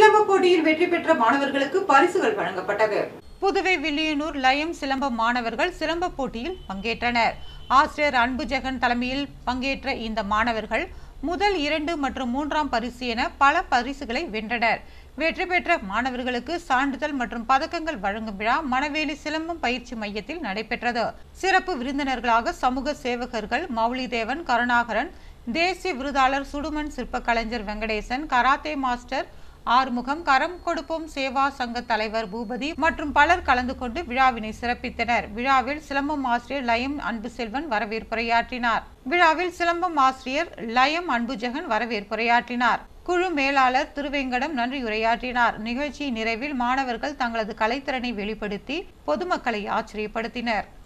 சிலம்ப போட்டியில் வெற்றி பெற்ற மாணவர்களுக்கு பரிசுகள் வழங்கப்பட்டது புதுவை வில்லியனூர் லயம் சிலம்ப மாணவர்கள் சிலம்ப போட்டியில் பங்கேற்றனர் ஆசிரியர் அன்பு ஜெகன் தலைமையில் பங்கேற்ற இந்த மாணவர்கள் முதல் இரண்டு மற்றும் மூன்றாம் பரிசு என பல பரிசுகளை வென்றனர் வெற்றி பெற்ற மாணவர்களுக்கு சான்றிதழ் மற்றும் பதக்கங்கள் வழங்கும் விழா மணவேலி சிலம்பம் பயிற்சி மையத்தில் நடைபெற்றது சிறப்பு விருந்தினர்களாக சமூக சேவகர்கள் மௌலிதேவன் கருணாகரன் தேசிய விருதாளர் சுடுமண் சிற்ப கலைஞர் வெங்கடேசன் கராத்தே மாஸ்டர் ஆறுமுகம் கரம் கொடுப்போம் சேவா சங்க தலைவர் பூபதி மற்றும் பலர் கலந்து கொண்டு விழாவினை சிறப்பித்தனர் விழாவில் சிலம்பம் ஆசிரியர் லயம் அன்பு செல்வன் வரவேற்புரையாற்றினார் விழாவில் சிலம்பம் ஆசிரியர் லயம் அன்புஜெகன் வரவேற்புரையாற்றினார் குழு மேலாளர் திருவேங்கடம் நன்றியுரையாற்றினார் நிகழ்ச்சியின் நிறைவில் மாணவர்கள் தங்களது கலைத்திறனை வெளிப்படுத்தி பொதுமக்களை ஆச்சரியப்படுத்தினர்